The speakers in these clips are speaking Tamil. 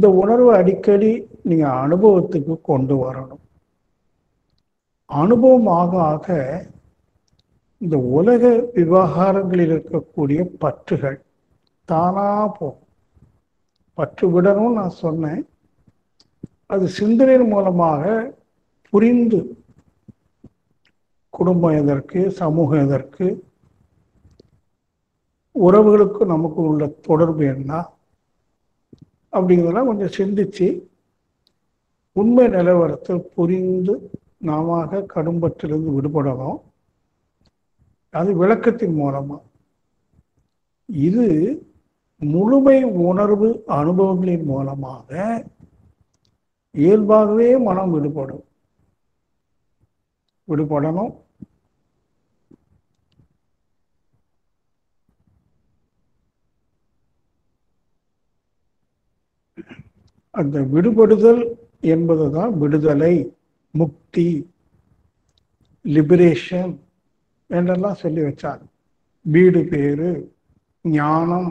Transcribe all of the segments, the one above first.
இந்த உணர்வை அடிக்கடி நீங்க அனுபவத்துக்கு கொண்டு வரணும் அனுபவம் ஆக ஆக இந்த உலக விவகாரங்களில் இருக்கக்கூடிய பற்றுகள் தானா போகும் பற்று விடணும்னு நான் சொன்னேன் அது சிந்தனையின் மூலமாக புரிந்து குடும்பம் எதற்கு சமூகம் எதற்கு உறவுகளுக்கு நமக்கு உள்ள தொடர்பு என்ன அப்படிங்கிறதெல்லாம் கொஞ்சம் சிந்திச்சு உண்மை நிலவரத்தை புரிந்து நாம கடும்பற்றிலிருந்து விடுபடணும் அது விளக்கத்தின் மூலமா இது முழுமை உணர்வு அனுபவங்களின் மூலமாக இயல்பாகவே மனம் விடுபடும் விடுபடணும் அந்த விடுபடுதல் என்பதுதான் விடுதலை முக்தி லிபரேஷன் என்றெல்லாம் சொல்லி வச்சாங்க வீடு பேரு ஞானம்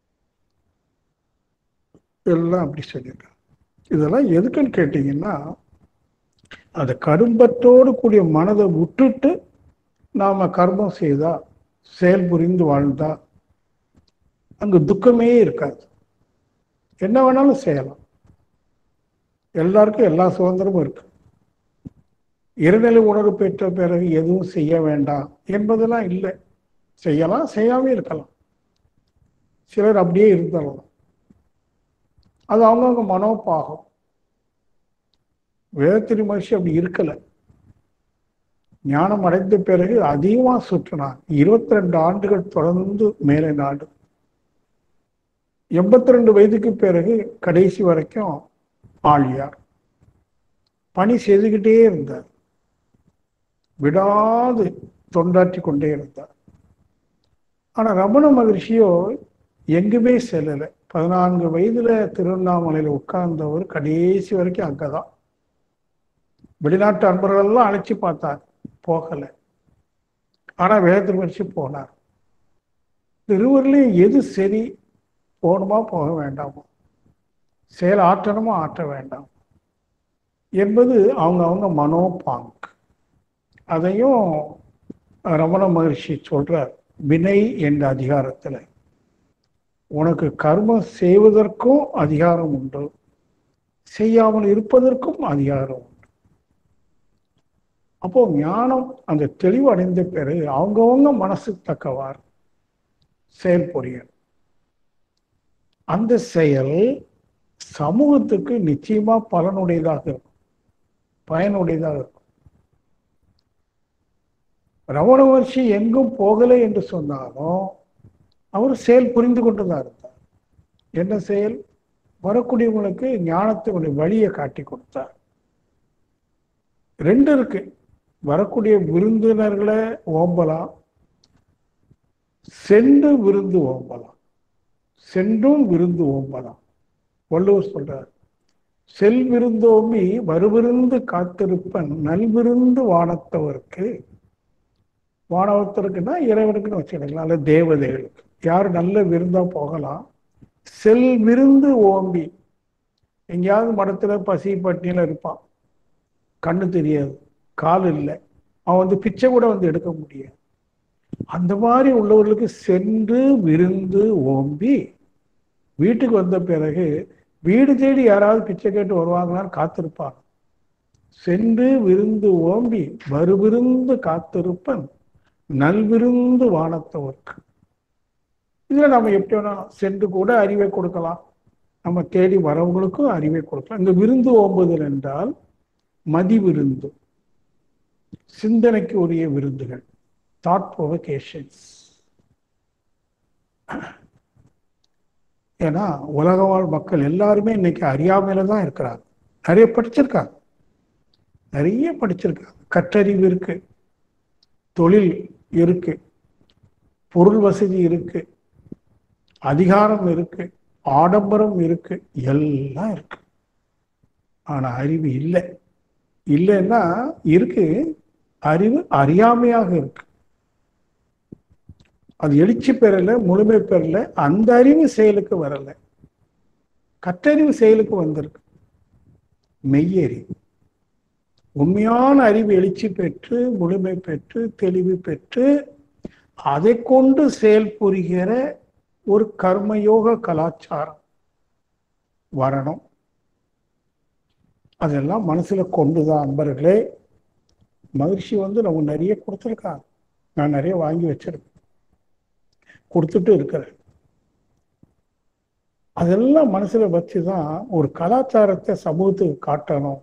எல்லாம் அப்படி சொல்லியிருக்காங்க இதெல்லாம் எதுக்குன்னு கேட்டீங்கன்னா அந்த கரும்பற்றோடு கூடிய மனதை விட்டுட்டு நாம கர்மம் செய்தா செயல் புரிந்து வாழ்ந்தா அங்கு துக்கமே இருக்காது என்ன வேணாலும் செய்யலாம் எல்லாருக்கும் எல்லா சுதந்திரமும் இருக்கு இருநிலை உணர்வு பெற்ற பிறகு எதுவும் செய்ய வேண்டாம் என்பதெல்லாம் இல்லை செய்யலாம் செய்யாம இருக்கலாம் சிலர் அப்படியே இருந்துடலாம் அது அவங்கவுங்க மனோபாகம் வேதத்திரி மகிழ்ச்சி அப்படி இருக்கல ஞானம் அடைந்த பிறகு அதிகமா சுற்றினார் இருபத்தி ரெண்டு ஆண்டுகள் தொடர்ந்து மேலே நாடு எண்பத்தி ரெண்டு வயதுக்கு பிறகு கடைசி வரைக்கும் ஆழியார் பணி செய்துகிட்டே இருந்தார் விடாது தொண்டாற்றி கொண்டே இருந்தார் ஆனா ரமண மகர்ஷியோ எங்குமே செல்லலை பதினான்கு வயதுல திருவண்ணாமலையில உட்கார்ந்தவர் கடைசி வரைக்கும் அங்கதான் வெளிநாட்டு அன்பர்கள் எல்லாம் அழைச்சி பார்த்தார் போகல ஆனா வேதத்தை வச்சு போனார் இருவரிலையும் எது சரி போகணுமா போக வேண்டாமா செயல் ஆற்றணுமா ஆற்ற வேண்டாம் என்பது அவங்க அவங்க மனோபாங்க் அதையும் ரமண மகர்ஷி சொல்றார் வினை என்ற அதிகாரத்துல உனக்கு கர்மம் செய்வதற்கும் அதிகாரம் உண்டு செய்யாமல் இருப்பதற்கும் அதிகாரம் உண்டு அப்போ ஞானம் அந்த தெளிவு அடைந்த பிறகு அவங்கவுங்க மனசு தக்கவார் செயல் புரியணும் அந்த செயல் சமூகத்துக்கு நிச்சயமா பலனுடையதாக இருக்கும் பயனுடையதாக இருக்கும் ரமணவர்ஷி எங்கும் போகலை என்று சொன்னாலும் அவர் செயல் புரிந்து கொண்டுதான் இருந்தார் என்ன செயல் வரக்கூடியவங்களுக்கு ஞானத்தினுடைய வழியை காட்டி கொடுத்தார் ரெண்டு இருக்கு வரக்கூடிய விருந்தினர்களை ஓம்பலாம் சென்று விருந்து ஓம்பலாம் சென்றும் விருந்து ஓம்பலாம் வள்ளுவர் சொல்றார் செல் விருந்தோம்பி வருவிருந்து காத்திருப்பன் நல்விருந்து வானத்தவருக்கு வானவத்தருக்குன்னா இறைவனுக்குன்னு வச்சுக்கிடலாம் அல்ல தேவதைகளுக்கு யார் நல்ல விருந்தா போகலாம் செல் விருந்து ஓம்பி எங்கேயாவது மடத்துல பசி பட்டினியில இருப்பான் கண்ணு தெரியாது கால் இல்லை அவன் வந்து பிச்சை கூட வந்து எடுக்க முடியாது அந்த மாதிரி உள்ளவர்களுக்கு சென்று விருந்து ஓம்பி வீட்டுக்கு வந்த பிறகு வீடு தேடி யாராவது பிச்சை கேட்டு வருவாங்களான்னு காத்திருப்பான் சென்று விருந்து ஓம்பி வருவிருந்து காத்திருப்பன் நல்விருந்து வானத்தவர்க்கு இதுல நம்ம எப்படி வேணா சென்று கூட அறிவை கொடுக்கலாம் நம்ம தேடி வரவங்களுக்கும் அறிவை கொடுக்கலாம் இந்த விருந்து ஓம்புதல் என்றால் மதி விருந்து சிந்தனைக்கு உரிய விருந்துகள் தாட் ப்ரொவகேஷன்ஸ் ஏன்னா உலக வாழ் மக்கள் எல்லாருமே இன்னைக்கு அறியாமையில தான் இருக்கிறாங்க நிறைய படிச்சிருக்காங்க நிறைய படிச்சிருக்காங்க கற்றறிவு இருக்கு தொழில் இருக்கு பொருள் வசதி இருக்கு அதிகாரம் இருக்கு ஆடம்பரம் இருக்கு எல்லாம் இருக்கு ஆனா அறிவு இல்லை இல்லைன்னா இருக்கு அறிவு அறியாமையாக இருக்கு அது எழுச்சி பெறல முழுமை பெறல அந்த அறிவு செயலுக்கு வரல கற்றறிவு செயலுக்கு வந்திருக்கு மெய்யறிவு உண்மையான அறிவு எழுச்சி பெற்று முழுமை பெற்று தெளிவு பெற்று அதை கொண்டு செயல் புரிகிற ஒரு கர்மயோக கலாச்சாரம் வரணும் அதெல்லாம் மனசுல கொண்டுதான் அன்பர்களே மகிழ்ச்சி வந்து நம்ம நிறைய கொடுத்துருக்காங்க நான் நிறைய வாங்கி வச்சிருக்கேன் கொடுத்துட்டு இருக்கிறேன் அதெல்லாம் மனசுல வச்சுதான் ஒரு கலாச்சாரத்தை சமூகத்துக்கு காட்டணும்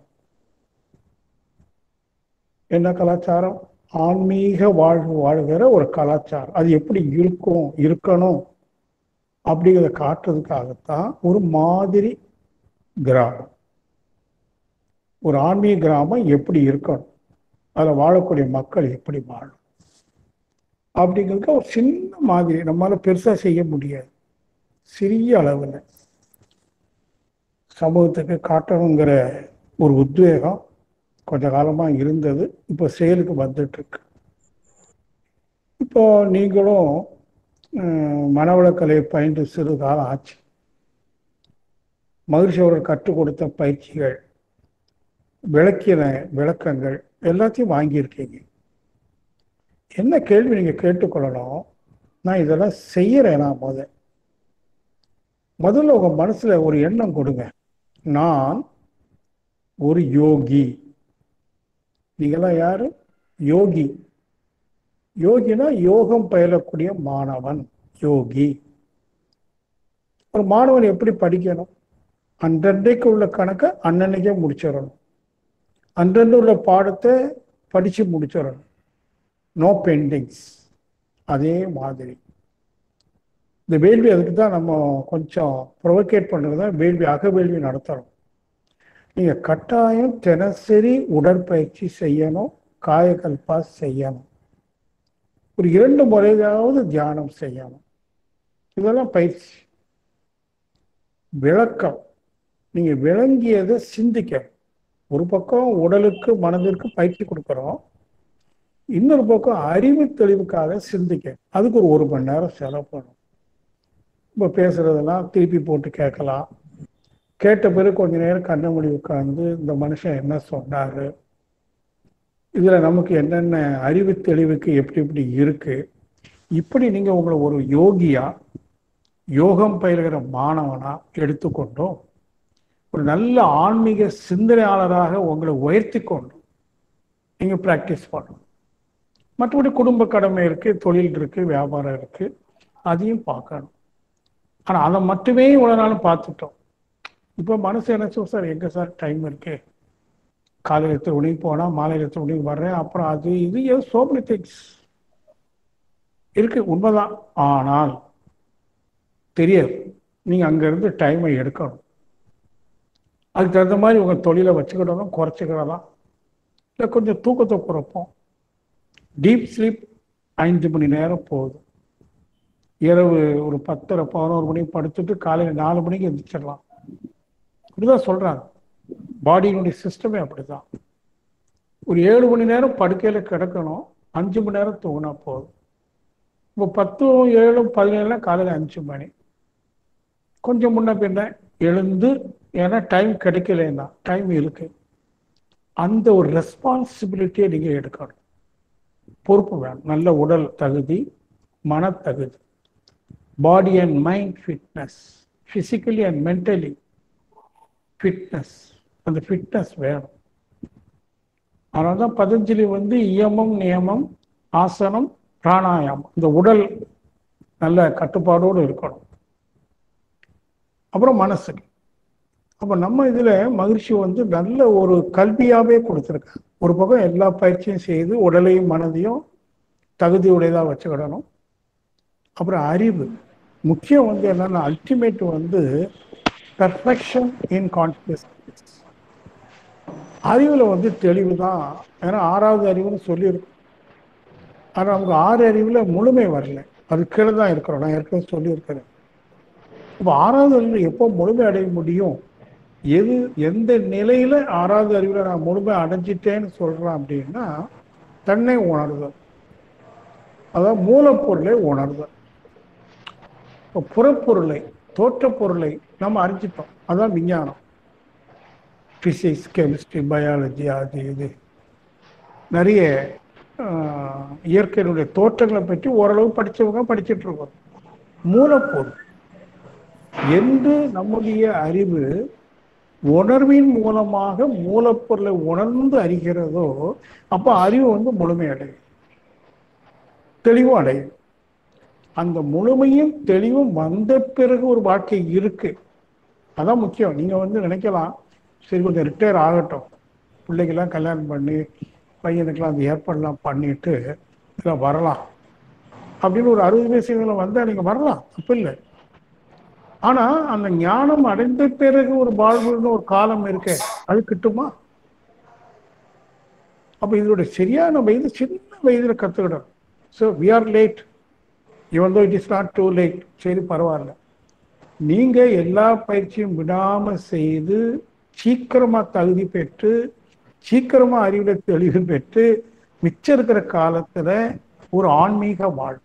என்ன கலாச்சாரம் ஆன்மீக வாழ்வு வாழ்கிற ஒரு கலாச்சாரம் அது எப்படி இருக்கும் இருக்கணும் அப்படிங்கிறத காட்டுறதுக்காகத்தான் ஒரு மாதிரி கிராமம் ஒரு ஆன்மீக கிராமம் எப்படி இருக்கணும் அதில் வாழக்கூடிய மக்கள் எப்படி வாழும் அப்படிங்கிறதுக்கு ஒரு சின்ன மாதிரி நம்மளால பெருசா செய்ய முடியாது சிறிய அளவில் சமூகத்துக்கு காட்டணுங்கிற ஒரு உத்வேகம் கொஞ்ச காலமா இருந்தது இப்போ செயலுக்கு வந்துட்டு இருக்கு இப்போ நீங்களும் அஹ், மனவளக்கலையை பயின்று சிறு காலம் ஆச்சு மகிழ்ச்சி அவர்கள் கற்றுக் கொடுத்த பயிற்சிகள் விளக்கின விளக்கங்கள் எல்லாத்தையும் வாங்கியிருக்கீங்க என்ன கேள்வி நீங்க கேட்டுக்கொள்ளணும் நான் இதெல்லாம் செய்யறேன் நான் முத முதல்ல உங்க மனசுல ஒரு எண்ணம் கொடுங்க நான் ஒரு யோகி நீங்களாம் யாரு யோகி யோகினா யோகம் பயிலக்கூடிய மாணவன் யோகி ஒரு மாணவன் எப்படி படிக்கணும் அன்றன்றைக்கு உள்ள கணக்கை அன்னன்னைக்கே முடிச்சிடணும் அன்றன்று உள்ள பாடத்தை படிச்சு முடிச்சிடணும் நோ பெண்டிங்ஸ் அதே மாதிரி இந்த வேள்வி அதுக்கு தான் நம்ம கொஞ்சம் ப்ரொவோகேட் பண்ணுறது தான் வேள்வி அகவேள்வி நடத்துகிறோம் நீங்கள் கட்டாயம் தினசரி உடற்பயிற்சி செய்யணும் காயகல்பா செய்யணும் ஒரு இரண்டு முறையாவது தியானம் செய்யணும் இதெல்லாம் பயிற்சி விளக்கம் நீங்க விளங்கியதை சிந்திக்க ஒரு பக்கம் உடலுக்கு மனதிற்கு பயிற்சி கொடுக்குறோம் இன்னொரு பக்கம் அறிவு தெளிவுக்காக சிந்திக்க அதுக்கு ஒரு ஒரு மணி நேரம் செலவு பண்ணும் இப்போ பேசுறதெல்லாம் திருப்பி போட்டு கேட்கலாம் கேட்ட பிறகு கொஞ்ச நேரம் கண்ண மூடி உட்கார்ந்து இந்த மனுஷன் என்ன சொன்னாரு இதுல நமக்கு என்னென்ன அறிவு தெளிவுக்கு எப்படி எப்படி இருக்கு இப்படி நீங்க உங்களை ஒரு யோகியா யோகம் பயில்கிற மாணவனா எடுத்துக்கொண்டோம் ஒரு நல்ல ஆன்மீக சிந்தனையாளராக உங்களை உயர்த்தி கொண்டும் நீங்க பிராக்டிஸ் பண்ணணும் மற்றபடி குடும்ப கடமை இருக்கு தொழில் இருக்கு வியாபாரம் இருக்கு அதையும் பார்க்கணும் ஆனா அதை மட்டுமே இவ்வளவு நாளும் பார்த்துட்டோம் இப்போ மனசு என்ன சொல்லும், சார் எங்க சார் டைம் இருக்கு காலையில் எத்தனை மணிக்கு போனா மாலையில் எத்தனை மணிக்கு வர்றேன் அப்புறம் அது இது ஏதோ so many things இருக்கு உண்மைதான் ஆனால் தெரியாது நீங்க அங்க இருந்து டைமை எடுக்கணும் அதுக்கு தகுந்த மாதிரி உங்க தொழிலை வச்சுக்கிடணும் குறைச்சிக்கிடலாம் இல்லை கொஞ்சம் தூக்கத்தை குறைப்போம் டீப் ஸ்லீப் ஐந்து மணி நேரம் போதும் இரவு ஒரு பத்தரை பதினோரு மணிக்கு படுத்துட்டு காலையில் நாலு மணிக்கு எந்திரிச்சிடலாம் இப்படிதான் சொல்றாங்க பாடியினுடைய சிஸ்டமே அப்படிதான் ஒரு ஏழு மணி நேரம் படுக்கையில கிடக்கணும் அஞ்சு மணி நேரம் தூங்கினா போதும் இப்போ பத்தும் ஏழும் பதினேழுலாம் காலையில் அஞ்சு மணி கொஞ்சம் முன்ன பின்ன எழுந்து ஏன்னா டைம் கிடைக்கலன்னா டைம் இருக்கு அந்த ஒரு ரெஸ்பான்சிபிலிட்டியை நீங்க எடுக்கணும் பொறுப்பு வேணும் நல்ல உடல் தகுதி மன தகுதி body and mind fitness physically and mentally fitness அந்த ஃபிட்னஸ் வேணும் அதனால தான் பதஞ்சலி வந்து இயமம் நியமம் ஆசனம் பிராணாயாமம் இந்த உடல் நல்ல கட்டுப்பாடோடு இருக்கணும் அப்புறம் மனசு அப்ப நம்ம இதுல மகிழ்ச்சி வந்து நல்ல ஒரு கல்வியாவே கொடுத்துருக்காங்க ஒரு பக்கம் எல்லா பயிற்சியும் செய்து உடலையும் மனதையும் தகுதியுடையதா வச்சுக்கிடணும் அப்புறம் அறிவு முக்கியம் வந்து என்னன்னா அல்டிமேட் வந்து பெர்ஃபெக்ஷன் இன் கான்சியஸ்னஸ் அறிவுல வந்து தெளிவு தான் ஏன்னா ஆறாவது அறிவுன்னு சொல்லியிருக்கோம் ஆனால் நமக்கு ஆறு அறிவுல முழுமை வரல அது கீழே தான் இருக்கிறோம் நான் ஏற்கனவே சொல்லியிருக்கிறேன் இப்போ ஆறாவது அறிவு எப்போ முழுமை அடைய முடியும் எது எந்த நிலையில ஆறாவது அறிவுல நான் முழுமை அடைஞ்சிட்டேன்னு சொல்றேன் அப்படின்னா தன்னை உணர்தல் அதாவது மூலப்பொருளை உணர்தல் இப்போ புறப்பொருளை தோற்றப் பொருளை நம்ம அறிஞ்சிட்டோம் அதான் விஞ்ஞானம் ஃபிசிக்ஸ் கெமிஸ்ட்ரி பயாலஜி அது இது நிறைய ஆஹ், இயற்கையினுடைய தோற்றங்களை பற்றி ஓரளவு படிச்சவங்க படிச்சிட்டு இருக்கோம் மூலப்பொருள் என்று நம்முடைய அறிவு உணர்வின் மூலமாக மூலப்பொருளை உணர்ந்து அறிகிறதோ அப்போ அறிவு வந்து முழுமையடையும் தெளிவும் அடையும் அந்த முழுமையும் தெளிவும் வந்த பிறகு ஒரு வாழ்க்கை இருக்கு அதான் முக்கியம் நீங்க வந்து நினைக்கலாம் சரி கொஞ்சம் ரிட்டையர் ஆகட்டும் பிள்ளைக்கெல்லாம் கல்யாணம் பண்ணி பையனுக்கெல்லாம் அந்த ஏற்பாடுலாம் பண்ணிட்டு இதில் வரலாம் அப்படின்னு ஒரு அறுபது வயசுல வந்தால் நீங்க வரலாம் தப்பு இல்லை ஆனா அந்த ஞானம் அடைந்த பிறகு ஒரு வாழ்வுன்னு ஒரு காலம் இருக்கு அது கிட்டுமா அப்ப இதோட சரியான வயது சின்ன வயதுல கத்துக்கிடும் so we are late even though it is not too late சரி பரவாயில்ல நீங்க எல்லா பயிற்சியும் விடாம செய்து சீக்கிரமா தகுதி பெற்று சீக்கிரமா அறிவுல தெளிவு பெற்று மிச்சம் இருக்கிற காலத்துல ஒரு ஆன்மீக வாழ்வு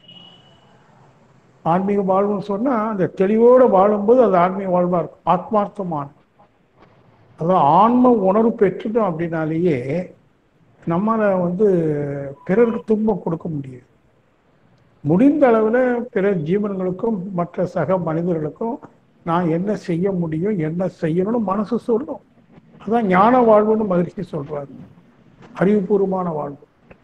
ஆன்மீக வாழ்வுன்னு சொன்னா அந்த தெளிவோட வாழும்போது அது ஆன்மீக வாழ்வா இருக்கும் ஆத்மார்த்தமான அதான் ஆன்ம உணர்வு பெற்றுட்டோம் அப்படின்னாலேயே நம்மால வந்து பிறருக்கு துன்பம் கொடுக்க முடியாது முடிந்த அளவில் பிற ஜீவன்களுக்கும் மற்ற சக மனிதர்களுக்கும் நான் என்ன செய்ய முடியும் என்ன செய்யணும்னு மனசு சொல்லும் அதான் ஞான வாழ்வுன்னு மகிழ்ச்சி சொல்றாரு அறிவுபூர்வமான வாழ்வு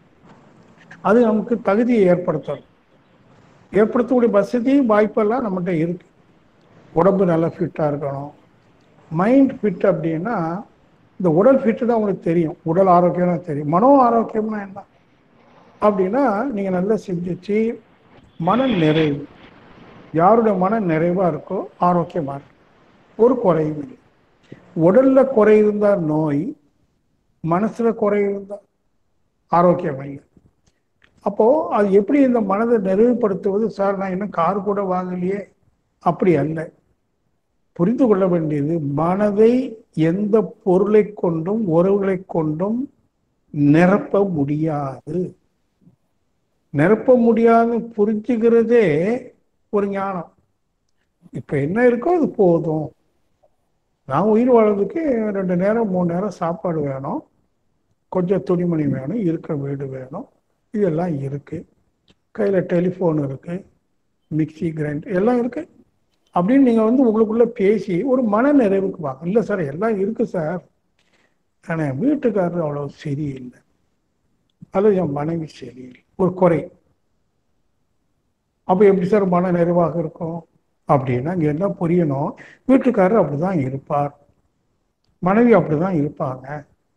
அது நமக்கு தகுதியை ஏற்படுத்தணும் ஏற்படுத்தக்கூடிய வசதி வாய்ப்பெல்லாம் நம்மகிட்ட இருக்கு உடம்பு நல்லா ஃபிட்டாக இருக்கணும் மைண்ட் ஃபிட் அப்படின்னா இந்த உடல் ஃபிட்டு தான் உங்களுக்கு தெரியும் உடல் ஆரோக்கியம்னா தெரியும் மனோ ஆரோக்கியம்னா என்ன அப்படின்னா நீங்கள் நல்லா சிந்திச்சு மன நிறைவு யாருடைய மன நிறைவாக இருக்கோ ஆரோக்கியமாக இருக்கும் ஒரு குறையும் இல்லை உடல்ல குறை இருந்தால் நோய் மனசுல குறை இருந்தால் ஆரோக்கியம் இல்லை அப்போ அது எப்படி இந்த மனதை நிறைவுபடுத்துவது சார் நான் இன்னும் கார் கூட வாங்கலையே அப்படி அல்ல புரிந்து கொள்ள வேண்டியது மனதை எந்த பொருளை கொண்டும் உறவுகளை கொண்டும் நிரப்ப முடியாது நிரப்ப முடியாது புரிஞ்சுக்கிறதே ஒரு ஞானம் இப்ப என்ன இருக்கோ அது போதும் நான் உயிர் வாழ்றதுக்கு ரெண்டு நேரம் மூணு நேரம் சாப்பாடு வேணும் கொஞ்சம் துணிமணி வேணும் இருக்க வீடு வேணும் இதெல்லாம் இருக்கு கையில டெலிஃபோன் இருக்கு மிக்சி கிரைண்டர் எல்லாம் இருக்கு அப்படின்னு நீங்க வந்து உங்களுக்குள்ள பேசி ஒரு மன நிறைவுக்கு வாங்க இல்லை சார் எல்லாம் இருக்கு சார் ஆனால் என் வீட்டுக்காரர் அவ்வளவு சரியில்லை அல்லது என் மனைவி சரியில்லை ஒரு குறை அப்போ எப்படி சார் மன நிறைவாக இருக்கும் அப்படின்னா இங்க என்ன புரியணும் வீட்டுக்காரர் அப்படிதான் இருப்பார் மனைவி அப்படிதான் இருப்பாங்க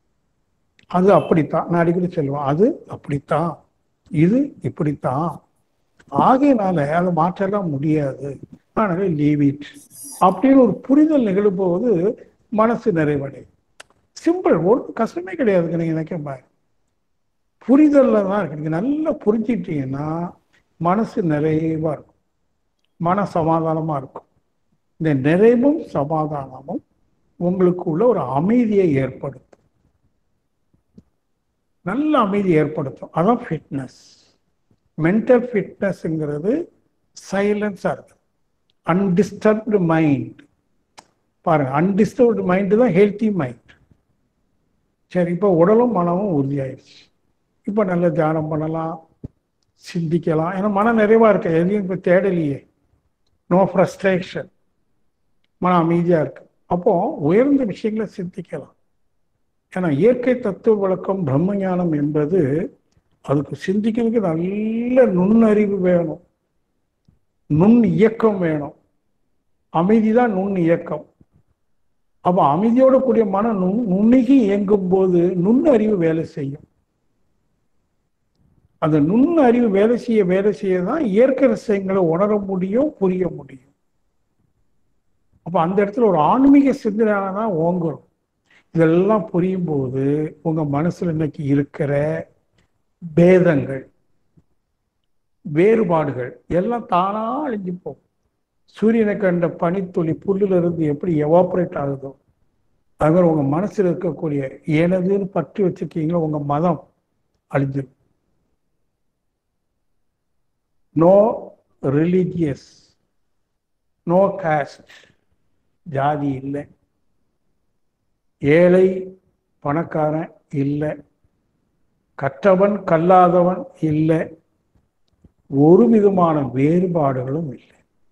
அது அப்படித்தான் நான் அடிக்கடி சொல்லுவேன் அது அப்படித்தான் இது இப்படித்தான் ஆகையினால அதை மாற்றலாம் முடியாது அதனால லீவ் இட் அப்படின்னு ஒரு புரிதல் நிகழும்போது மனசு நிறைவடையும் சிம்பிள் ஒரு கஷ்டமே கிடையாதுங்க நீங்க நினைக்க பாரு புரிதல்ல தான் இருக்கு நீங்க நல்லா புரிஞ்சிட்டீங்கன்னா மனசு நிறைவா இருக்கும் மன சமாதானமா இருக்கும் இந்த நிறைவும் சமாதானமும் உங்களுக்குள்ள ஒரு அமைதியை ஏற்படுத்தும் நல்ல அமைதி ஏற்படுத்தும் அதான் ஃபிட்னஸ் மென்டல் ஃபிட்னஸ்ங்கிறது சைலன்ஸாக இருக்கு அன்டிஸ்டர்ப்டு மைண்ட் பாருங்க அன்டிஸ்டர்ப்டு மைண்டு தான் ஹெல்த்தி மைண்ட் சரி இப்போ உடலும் மனமும் உறுதியாயிடுச்சு இப்போ நல்ல தியானம் பண்ணலாம் சிந்திக்கலாம் ஏன்னா மன நிறைவாக இருக்கு எதையும் இப்போ தேடலையே நோ ஃப்ரஸ்ட்ரேஷன் மன அமைதியாக இருக்கு அப்போ உயர்ந்த விஷயங்களை சிந்திக்கலாம் ஏன்னா இயற்கை தத்துவ வழக்கம் பிரம்ம ஞானம் என்பது அதுக்கு சிந்திக்கிறதுக்கு நல்ல நுண்ணறிவு வேணும் நுண் இயக்கம் வேணும் அமைதி தான் நுண் இயக்கம் அப்போ அமைதியோட கூடிய மன நுண் நுண்ணுகி இயங்கும் போது நுண்ணறிவு வேலை செய்யும் அந்த நுண் அறிவு வேலை செய்ய வேலை செய்ய தான் இயற்கை ரசியங்களை உணர முடியும் புரிய முடியும் அப்ப அந்த இடத்துல ஒரு ஆன்மீக சிந்தனை தான் ஓங்குறோம் இதெல்லாம் புரியும் போது உங்க மனசுல இன்னைக்கு இருக்கிற பேதங்கள் வேறுபாடுகள் எல்லாம் தானா அழிஞ்சு போகும் சூரியனை கண்ட பனித்துளி புல்லுல இருந்து எப்படி எவாபரேட் ஆகுதோ அது மாதிரி உங்க மனசுல இருக்கக்கூடிய எனதுன்னு பற்றி வச்சிருக்கீங்களோ உங்க மதம் அழிஞ்சிடும் நோ ரிலீஜியஸ் நோ காஸ்ட் ஜாதி இல்லை ஏழை பணக்காரன் இல்லை கற்றவன் கல்லாதவன் இல்லை ஒரு விதமான வேறுபாடுகளும் இல்லை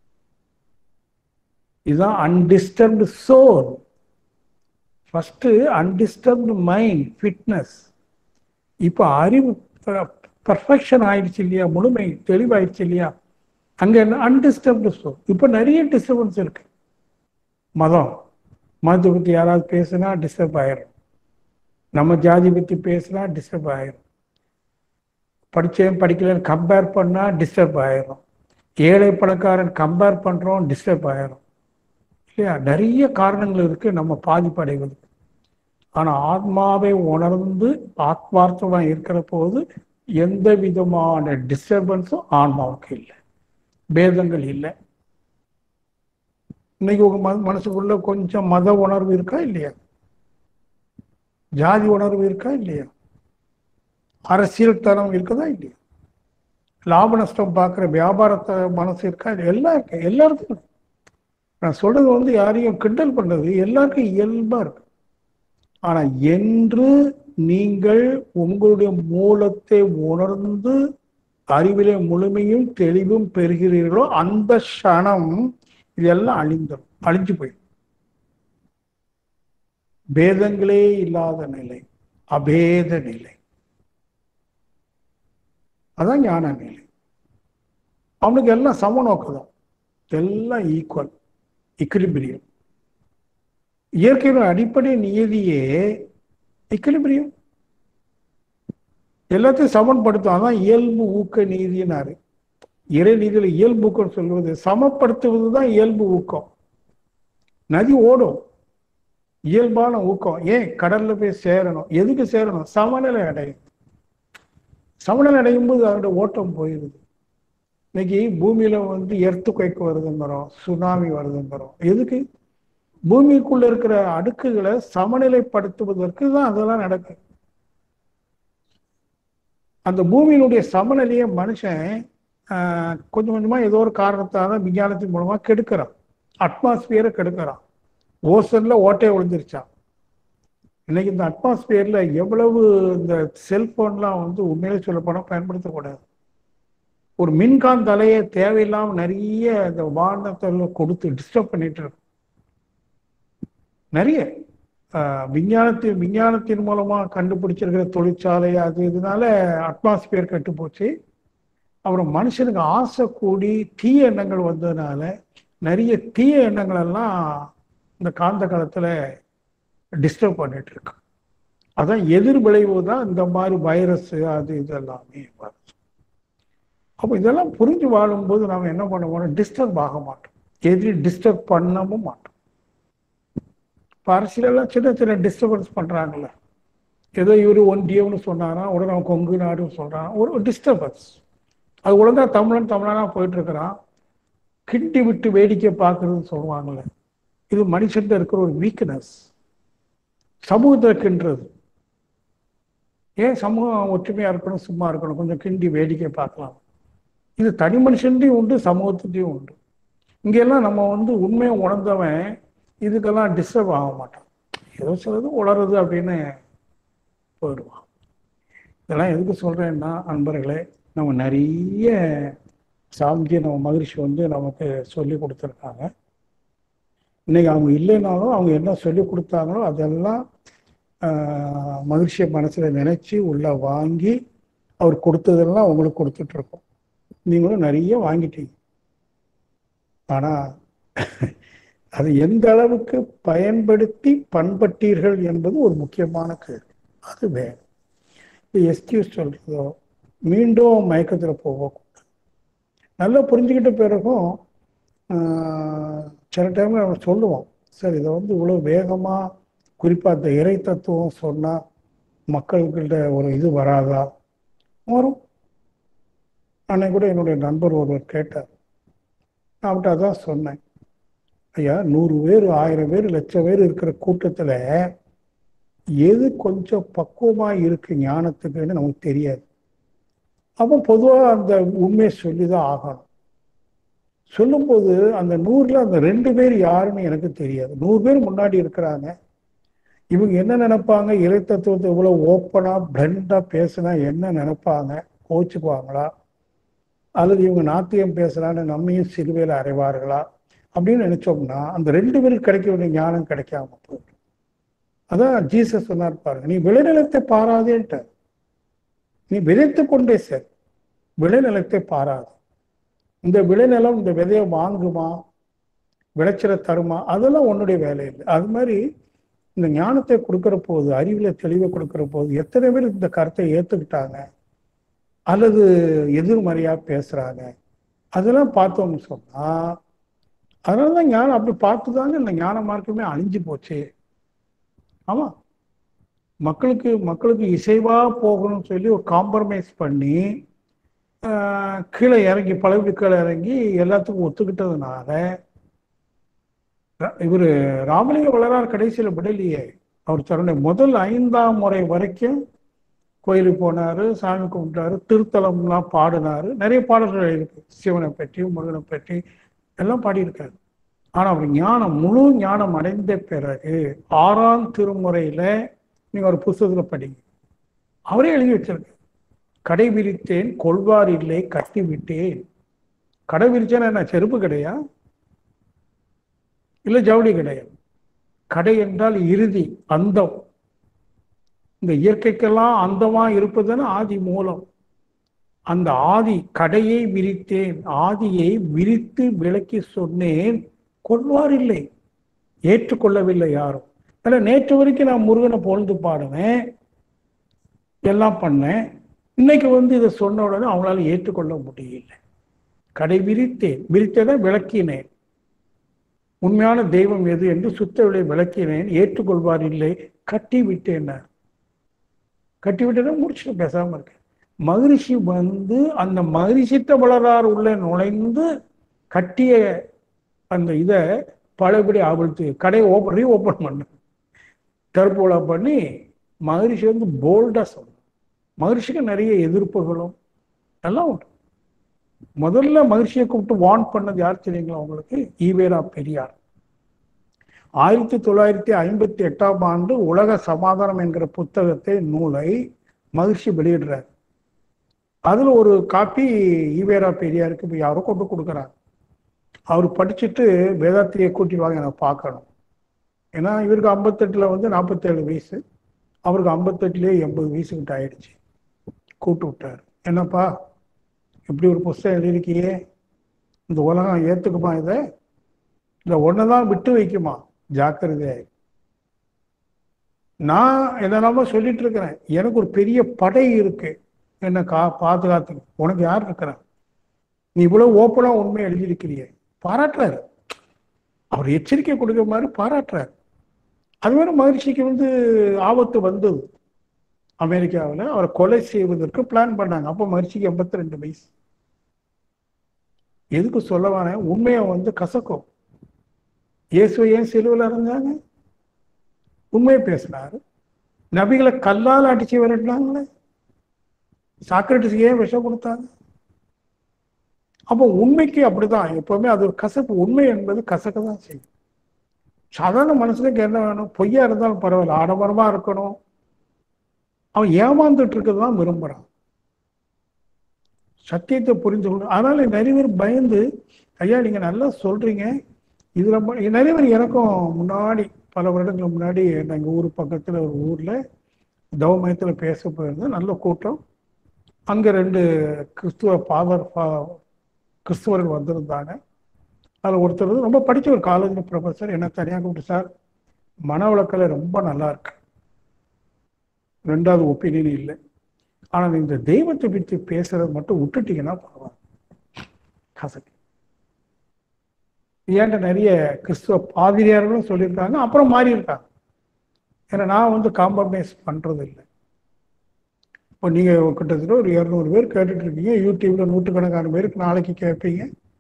இதுதான் undisturbed soul first undisturbed mind fitness இப்போ அறிவு பர்ஃபெக்ஷன் ஆயிடுச்சு இல்லையா முழுமை தெளிவாயிடுச்சு இல்லையா அங்கே என்ன அன்டிஸ்டர்ப்டு சோல் இப்போ நிறைய டிஸ்டர்பன்ஸ் இருக்கு மதம் மதத்தை பற்றி யாராவது பேசுனா டிஸ்டர்ப் ஆயிரும் நம்ம ஜாதி பற்றி பேசுனா டிஸ்டர்ப் ஆயிரும் படித்தேன் படிக்கலன்னு கம்பேர் பண்ணால் டிஸ்டர்ப் ஆயிரும் ஏழை பணக்காரன் கம்பேர் பண்ணுறோம் டிஸ்டர்ப் ஆயிரும் இல்லையா நிறைய காரணங்கள் இருக்கு நம்ம பாதிப்படைவதற்கு ஆனால் ஆத்மாவை உணர்ந்து ஆத்மார்த்தமாக இருக்கிற போது எந்த விதமான டிஸ்டர்பன்ஸும் ஆன்மாவுக்கு இல்லை பேதங்கள் இல்லை இன்னைக்கு உங்க ம மனசுக்குள்ள கொஞ்சம் மத உணர்வு இருக்கா இல்லையா ஜாதி உணர்வு இருக்கா இல்லையா அரசியல் தரம் இருக்குதா இல்லையா லாப நஷ்டம் பார்க்குற வியாபாரத்தை மனசு இருக்கா இல்லையா எல்லாம் இருக்கு எல்லாருக்கும் இருக்கு. நான் சொல்றது வந்து யாரையும் கிண்டல் பண்றது எல்லாருக்கும் இயல்பா இருக்கு ஆனா என்று நீங்கள் உங்களுடைய மூலத்தை உணர்ந்து அறிவிலே முழுமையும் தெளிவும் பெறுகிறீர்களோ அந்த க்ஷணம் இதெல்லாம் அழிந்துடும் அழிஞ்சு போயிடும் பேதங்களே இல்லாத நிலை அபேத நிலை அதான் ஞான நிலை அவனுக்கு எல்லாம் சமநோக்கம் எல்லாம் ஈக்குவல் இக்லிபிரியம் இயற்கையோட அடிப்படை நியதியே இக்லிபிரியம் எல்லாத்தையும் சமன்படுத்தும் அதான் இயல்பு ஊக்க நீதினாரு இறை நீதியில் இயல்பு ஊக்கம் சொல்வது சமப்படுத்துவது தான் இயல்பு ஊக்கம் நதி ஓடும் இயல்பான ஊக்கம் ஏன் கடல்ல போய் சேரணும் எதுக்கு சேரணும் சமநிலை அடையும் சமநிலை அடையும் போது அதோட ஓட்டம் போயிடுது இன்னைக்கு பூமியில வந்து எர்த்து குவைக்கு வருதுங்கிறோம் சுனாமி வருதுங்கிறோம் எதுக்கு பூமிக்குள்ள இருக்கிற அடுக்குகளை சமநிலைப்படுத்துவதற்கு தான் அதெல்லாம் நடக்குது அந்த பூமியினுடைய சமநிலையை மனுஷன் ஆஹ், கொஞ்சம் கொஞ்சமா ஏதோ ஒரு காரணத்தால விஞ்ஞானத்தின் மூலமா கெடுக்கிறான் அட்மாஸ்பியரை கெடுக்கிறான் ஓசன்ல ஓட்டையை விழுந்துருச்சான் இன்னைக்கு இந்த அட்மாஸ்பியர்ல எவ்வளவு இந்த செல்போன்லாம் வந்து உண்மையிலே சொல்ல போனா பயன்படுத்தக்கூடாது ஒரு மின்காந்த அலையை தேவையில்லாம நிறைய இந்த வானத்தில் கொடுத்து டிஸ்டர்ப் பண்ணிட்டு இருக்கு நிறைய ஆஹ், விஞ்ஞானத்தின் விஞ்ஞானத்தின் மூலமா கண்டுபிடிச்சிருக்கிற தொழிற்சாலை அது இதனால அட்மாஸ்பியர் கெட்டு போச்சு அப்புறம் மனுஷனுக்கு ஆசை கூடி தீய எண்ணங்கள் வந்ததுனால நிறைய தீய எண்ணங்கள் எல்லாம் இந்த காந்த காலத்துல டிஸ்டர்ப் பண்ணிட்டு இருக்கு அதான் எதிர் விளைவு தான் இந்த மாதிரி வைரஸ் அது இது எல்லாமே வருது அப்போ இதெல்லாம் புரிஞ்சு வாழும்போது நாம என்ன பண்ண மாட்டோம் டிஸ்டர்ப் ஆக மாட்டோம் எதிரி டிஸ்டர்ப் பண்ணவும் மாட்டோம் இப்போ அரசியலெல்லாம் சின்ன சின்ன டிஸ்டர்பன்ஸ் பண்றாங்கல்ல ஏதோ இவரு ஒன்றியம்னு சொன்னாரா உடனே அவன் கொங்கு நாடுன்னு சொல்றான் ஒரு டிஸ்டர்பன்ஸ் அது ஒழுங்கா தமிழன் தமிழனா போயிட்டு இருக்கிறான் கிண்டி விட்டு வேடிக்கை பார்க்கறதுன்னு சொல்லுவாங்கல்ல இது மனுஷன்ட்ட இருக்கிற ஒரு வீக்னஸ் சமூகத்தை கிண்டுறது ஏன் சமூகம் ஒற்றுமையா இருக்கணும் சும்மா இருக்கணும் கொஞ்சம் கிண்டி வேடிக்கை பார்க்கலாம் இது தனி மனுஷன்டையும் உண்டு சமூகத்துட்டையும் உண்டு இங்கெல்லாம் நம்ம வந்து உண்மையை உணர்ந்தவன் இதுக்கெல்லாம் டிஸ்டர்ப் ஆக மாட்டான் ஏதோ சிலது உளருது அப்படின்னு போயிடுவான் இதெல்லாம் எதுக்கு சொல்றேன்னா அன்பர்களே நம்ம நிறைய சாமிஜி நம்ம மகிழ்ச்சி வந்து நமக்கு சொல்லி கொடுத்துருக்காங்க இன்னைக்கு அவங்க இல்லைனாலும் அவங்க என்ன சொல்லி கொடுத்தாங்களோ அதெல்லாம் ஆஹ், மகிழ்ச்சியை மனசுல நினைச்சு உள்ள வாங்கி அவர் கொடுத்ததெல்லாம் உங்களுக்கு கொடுத்துட்டு இருக்கோம் நீங்களும் நிறைய வாங்கிட்டீங்க ஆனா அதை எந்த அளவுக்கு பயன்படுத்தி பண்பட்டீர்கள் என்பது ஒரு முக்கியமான கேள்வி அது வேணும் எஸ்கியூஸ் சொல்றதோ மீண்டும் மயக்கத்துல போகக்கூடாது நல்லா புரிஞ்சுக்கிட்ட பிறகும் ஆஹ், சில டைம்ல நம்ம சொல்லுவோம் சார் இதை வந்து இவ்வளோ வேகமா குறிப்பா இந்த இறை தத்துவம் சொன்னா மக்கள்கிட்ட ஒரு இது வராதா வரும் அன்னைக்கு கூட என்னுடைய நண்பர் ஒருவர் கேட்டார் நான் அவர்கிட்ட அதான் சொன்னேன் ஐயா நூறு பேர் ஆயிரம் பேர் லட்சம் பேர் இருக்கிற கூட்டத்துல எது கொஞ்சம் பக்குவமா இருக்கு ஞானத்துக்குன்னு நமக்கு தெரியாது அப்போ பொதுவா அந்த உண்மையை சொல்லிதான் ஆகணும் சொல்லும்போது அந்த நூறுல அந்த ரெண்டு பேர் யாருன்னு எனக்கு தெரியாது நூறு பேர் முன்னாடி இருக்கிறாங்க இவங்க என்ன நினைப்பாங்க இறை தத்துவத்தை இவ்வளவு ஓப்பனா பிளண்டா பேசினா என்ன நினைப்பாங்க கோச்சுக்குவாங்களா அல்லது இவங்க நாத்தியம் பேசுறான்னு நம்மையும் சிலுவையில் அறைவார்களா அப்படின்னு நினைச்சோம்னா அந்த ரெண்டு பேருக்கு கிடைக்க வேண்டிய ஞானம் கிடைக்காம போயிடும் அதான் ஜீசஸ் சொன்னார் பாருங்க நீ விளைநிலத்தை பாராதேன்ட்ட நீ விதைத்து கொண்டே சார் விளைநிலத்தை பாராது இந்த விளைநிலம் இந்த விதையை வாங்குமா விளைச்சலை தருமா அதெல்லாம் உன்னுடைய வேலை இல்லை அது மாதிரி இந்த ஞானத்தை கொடுக்கிற போது அறிவுல தெளிவை கொடுக்கிற போது எத்தனை பேர் இந்த கருத்தை ஏத்துக்கிட்டாங்க அல்லது எதிர்மறையா பேசுறாங்க அதெல்லாம் பார்த்தோம்னு சொன்னா அதனாலதான் ஞானம் அப்படி பார்த்துதாங்க இந்த ஞான மார்க்கமே அழிஞ்சு போச்சு ஆமா மக்களுக்கு மக்களுக்கு இசைவா போகணும்னு சொல்லி ஒரு காம்ப்ரமைஸ் பண்ணி ஆஹ், கீழே இறங்கி பழகு கீழே இறங்கி எல்லாத்துக்கும் ஒத்துக்கிட்டதுனால இவர் ராமலிங்க வளரார் கடைசியில விடலையே அவர் தன்னுடைய முதல் ஐந்தாம் முறை வரைக்கும் கோயிலுக்கு போனாரு சாமி கும்பிட்டாரு திருத்தலம்லாம் பாடினாரு நிறைய பாடல்கள் இருக்கு சிவனை பற்றி முருகனை பற்றி எல்லாம் பாடியிருக்காரு ஆனா அவர் ஞானம் முழு ஞானம் அடைந்த பிறகு ஆறாம் திருமுறையில நீங்க ஒரு புஸ்தகத்துல படிங்க அவரே எழுதி வச்சிருக்க கடை விரித்தேன் கொள்வார் இல்லை கட்டி விட்டேன் கடை விரிச்சேன்னா என்ன செருப்பு கடையா இல்ல ஜவுளி கிடையாது கடை என்றால் இறுதி அந்தம் இந்த இயற்கைக்கெல்லாம் அந்தமா இருப்பதுன்னு ஆதி மூலம் அந்த ஆதி கடையை விரித்தேன் ஆதியை விரித்து விளக்கி சொன்னேன் கொள்வார் இல்லை ஏற்றுக்கொள்ளவில்லை யாரும் ஏன்னா நேற்று வரைக்கும் நான் முருகனை பொழுது பாடுவேன் எல்லாம் பண்ணேன் இன்னைக்கு வந்து இதை சொன்ன உடனே அவங்களால ஏற்றுக்கொள்ள முடியல கடை விரித்தேன் விரித்தேன விளக்கினேன் உண்மையான தெய்வம் எது என்று சுத்தவிலை விளக்கினேன் ஏற்றுக்கொள்வார் இல்லை கட்டி விட்டேன் கட்டி விட்டேன்னா முடிச்சுட்டு பேசாம இருக்கேன் மகரிஷி வந்து அந்த மகரிஷித்த வளரார் உள்ள நுழைந்து கட்டிய அந்த இதை பழையபடி அவிழ்த்து கடையை ஓப்பன் ரீ ஓப்பன் பண்ண தற்போலா பண்ணி மகரிஷி வந்து போல்டா சொன்னார் மகரிஷிக்கு நிறைய எதிர்ப்புகளும் எல்லாம் உண்டு முதல்ல மகிழ்ச்சியை கூப்பிட்டு வார்ன் பண்ணது யார் தெரியுங்களா உங்களுக்கு ஈவேரா பெரியார் ஆயிரத்தி தொள்ளாயிரத்தி ஐம்பத்தி எட்டாம் ஆண்டு உலக சமாதானம் என்கிற புத்தகத்தை நூலை மகிழ்ச்சி வெளியிடுறார் அதுல ஒரு காப்பி ஈவேரா பெரியாருக்கு இப்ப யாரோ கொண்டு கொடுக்குறாங்க அவர் படிச்சுட்டு வேதாத்திரியை கூட்டிட்டு வாங்க எனக்கு பார்க்கணும் ஏன்னா இவருக்கு ஐம்பத்தெட்டுல வந்து நாற்பத்தேழு வயசு அவருக்கு ஐம்பத்தெட்டுலேயே எண்பது வயசு கிட்ட ஆயிடுச்சு கூட்டு விட்டார் என்னப்பா இப்படி ஒரு புஸ்தகம் எழுதியிருக்கியே இந்த உலகம் ஏத்துக்குமா இதை இந்த ஒன்னதான் விட்டு வைக்குமா ஜாக்கிரதை நான் என்னெல்லாமோ சொல்லிட்டு இருக்கிறேன் எனக்கு ஒரு பெரிய படை இருக்கு என்ன கா பாதுகாத்துக்கு உனக்கு யார் இருக்கிறா நீ இவ்வளவு ஓப்பனா உண்மை எழுதியிருக்கிறியே பாராட்டுறாரு அவர் எச்சரிக்கை கொடுக்குற மாதிரி பாராட்டுறாரு அது மாதிரி மகிழ்ச்சிக்கு வந்து ஆபத்து வந்தது அமெரிக்காவில் அவரை கொலை செய்வதற்கு பிளான் பண்ணாங்க அப்போ மகிழ்ச்சிக்கு எண்பத்தி ரெண்டு வயசு எதுக்கு சொல்ல வரேன் உண்மையை வந்து கசக்கும் இயேசுவை ஏன் சிலுவில் இருந்தாங்க உண்மையை பேசினாரு நபிகளை கல்லால் அடிச்சு விரட்டினாங்களே சாக்ரட்டிஸ் ஏன் விஷம் கொடுத்தாங்க அப்போ உண்மைக்கு அப்படிதான் எப்பவுமே அது ஒரு கசப்பு உண்மை என்பது கசக்க தான் செய்யும் சாதாரண மனுஷனுக்கு என்ன வேணும் பொய்யா இருந்தாலும் பரவாயில்ல ஆடம்பரமா இருக்கணும் அவன் ஏமாந்துட்டு இருக்கிறது தான் விரும்புறான் சத்தியத்தை புரிந்து கொண்டு அதனால நிறைய பேர் பயந்து ஐயா நீங்க நல்லா சொல்றீங்க இதுல ம- நிறைய பேர் எனக்கும் முன்னாடி பல வருடங்களுக்கு முன்னாடி எங்க ஊர் பக்கத்துல ஒரு ஊர்ல தவமயத்துல பேச போயிருந்தேன் நல்ல கூட்டம் அங்க ரெண்டு கிறிஸ்துவ ஃபாதர் கிறிஸ்துவர்கள் வந்திருந்தாங்க அதில் ஒருத்தர் வந்து ரொம்ப படிச்ச ஒரு காலேஜ் ப்ரொஃபஸர் என்ன தனியாக கூப்பிட்டு சார் மன வழக்கலை ரொம்ப நல்லா இருக்கு ரெண்டாவது ஒப்பீனியன் இல்லை ஆனால் இந்த தெய்வத்தை பற்றி பேசுறது மட்டும் விட்டுட்டீங்கன்னா பரவாயில்ல கசக்கு ஏன்ட்ட நிறைய கிறிஸ்துவ பாதிரியார்களும் சொல்லியிருக்காங்க அப்புறம் மாறி இருக்காங்க ஏன்னா நான் வந்து காம்ப்ரமைஸ் பண்றது இல்லை இப்போ நீங்க கிட்டத்தட்ட ஒரு இரநூறு பேர் கேட்டுட்டு இருக்கீங்க யூடியூப்ல நூற்றுக்கணக்கான பேருக்கு நாளைக்கு கேட்பீங்க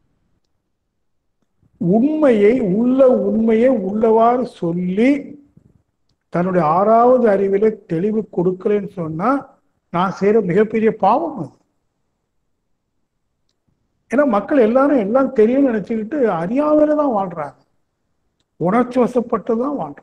உண்மையை உள்ள உண்மையை உள்ளவாறு சொல்லி தன்னுடைய ஆறாவது அறிவில தெளிவு கொடுக்கலன்னு சொன்னா நான் செய்யற மிகப்பெரிய பாவம் அது ஏன்னா மக்கள் எல்லாரும் எல்லாம் தெரியும்னு நினைச்சுக்கிட்டு அறியாமையில தான் வாழ்றாங்க உணர்ச்சி வசப்பட்டு தான் வாழ்றாங்க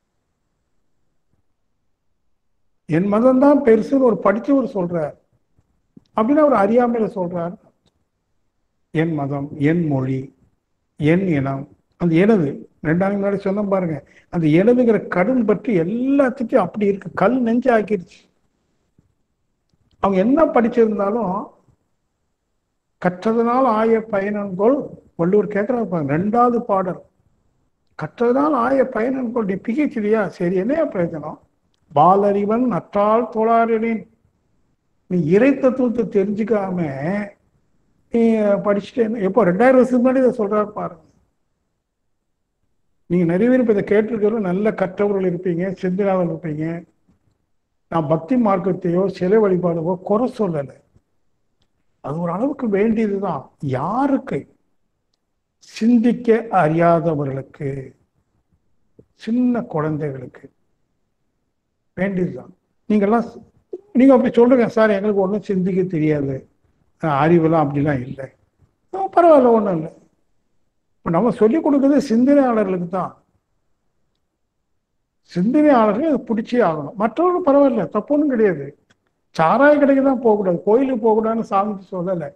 என் மதம் தான் பெருசுன்னு ஒரு படிச்சவர் சொல்றார் அப்படின்னு அவர் அறியாமையில சொல்றார் என் மதம் என் மொழி என் இனம் அந்த எனது ரெண்டாவது முன்னாடி சொன்ன பாருங்க அந்த எனதுங்கிற கடும் பற்றி எல்லாத்துக்கும் அப்படி இருக்கு கல் நெஞ்சு ஆக்கிருச்சு அவங்க என்ன படிச்சிருந்தாலும் கற்றதனால் ஆய பயனன்கோள் வள்ளுவர் கேட்கிறாரு பாருங்க ரெண்டாவது பாடல் கற்றதனால் ஆய பயனன்கோள் நீ பிஹெச்டியா சரி என்ன பிரயோஜனம் பாலறிவன் நற்றால் தோளாரின் நீ இறை தத்துவத்தை தெரிஞ்சுக்காம நீ படிச்சுட்டு எப்போ ரெண்டாயிரம் வருஷத்துக்கு முன்னாடி இதை சொல்றாரு பாருங்க நீங்க நிறைய பேர் இப்போ இதை கேட்டிருக்கிறோம் நல்ல கற்றவர்கள் இருப்பீங்க சிந்தனாவில் இருப்பீங்க நான் பக்தி மார்க்கத்தையோ சிலை வழிபாடுவோ குறை சொல்லலை அது ஒரு அளவுக்கு வேண்டியதுதான் யாருக்கு சிந்திக்க அறியாதவர்களுக்கு சின்ன குழந்தைகளுக்கு வேண்டியதுதான் நீங்கெல்லாம் நீங்க அப்படி சொல்லுங்க சார் எங்களுக்கு ஒன்றும் சிந்திக்க தெரியாது அஹ் அறிவெல்லாம் அப்படிலாம் இல்லை அஹ் பரவாயில்ல ஒன்றும் இல்லை இப்போ நம்ம சொல்லிக் கொடுக்குறது சிந்தனையாளர்களுக்கு தான் சிந்தனையாளர்கள் அதை பிடிச்சே ஆகணும் மற்றவர்கள் பரவாயில்ல தப்புன்னு கிடையாது சாராய கடைக்கு தான் போகக்கூடாது கோயிலுக்கு போகக்கூடாதுன்னு சாமி சொல்லலை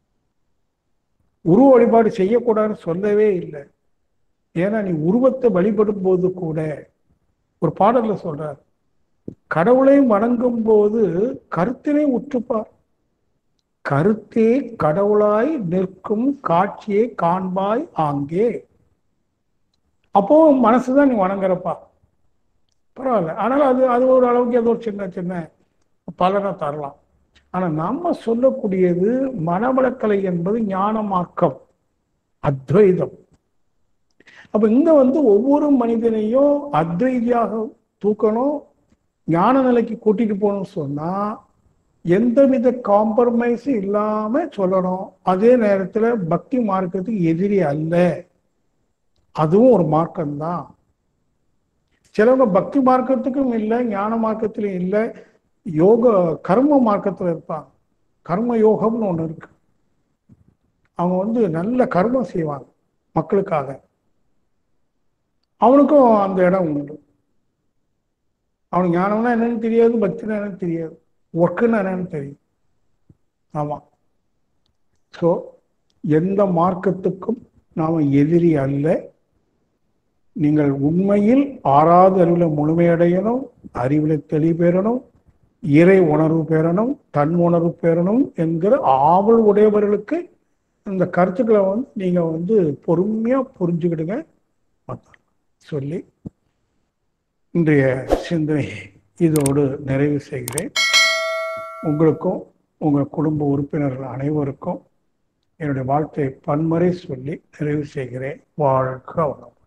உருவ வழிபாடு செய்யக்கூடாதுன்னு சொல்லவே இல்லை ஏன்னா நீ உருவத்தை வழிபடும் போது கூட ஒரு பாடல்ல சொல்றார் கடவுளை வணங்கும் போது கருத்தினை உற்றுப்பார் கருத்தே கடவுளாய் நிற்கும் காட்சியை காண்பாய் ஆங்கே அப்போ மனசுதான் நீ வணங்குறப்பா பரவாயில்ல ஆனால் அது அது ஒரு அளவுக்கு ஏதோ ஒரு சின்ன சின்ன பலனை தரலாம் ஆனா நம்ம சொல்லக்கூடியது மனவளக்கலை என்பது ஞானமாக்கம் அத்வைதம் அப்ப இங்க வந்து ஒவ்வொரு மனிதனையும் அத்வைதியாக தூக்கணும் ஞான நிலைக்கு கூட்டிட்டு போகணும்னு சொன்னா எந்தவித காம்ப்ரமைஸும் இல்லாம சொல்லணும் அதே நேரத்துல பக்தி மார்க்கத்துக்கு எதிரி அல்ல அதுவும் ஒரு மார்க்கம்தான் சிலவங்க பக்தி மார்க்கத்துக்கும் இல்லை ஞான மார்க்கத்திலும் இல்லை யோக கர்ம மார்க்கத்துல இருப்பாங்க கர்ம யோகம்னு ஒண்ணு இருக்கு அவங்க வந்து நல்ல கர்மம் செய்வாங்க மக்களுக்காக அவனுக்கும் அந்த இடம் உண்டு அவனுக்கு ஞானம்னா என்னன்னு தெரியாது பக்தினா என்னன்னு தெரியாது ஒர்க்குன்னா என்னன்னு தெரியும் ஆமா ஸோ எந்த மார்க்கத்துக்கும் நாம எதிரி அல்ல நீங்கள் உண்மையில் ஆறாவது அறிவில் முழுமையடையணும் அறிவில் தெளிவு பெறணும் இறை உணர்வு பெறணும் தன் உணர்வு பெறணும் என்கிற ஆவல் உடையவர்களுக்கு இந்த கருத்துக்களை வந்து நீங்க வந்து பொறுமையா புரிஞ்சுக்கிடுங்க சொல்லி இன்றைய சிந்தனை இதோடு நிறைவு செய்கிறேன் உங்களுக்கும் உங்கள் குடும்ப உறுப்பினர்கள் அனைவருக்கும் என்னுடைய வாழ்த்தை பன்முறை சொல்லி நிறைவு செய்கிறேன் வாழ்க வளம்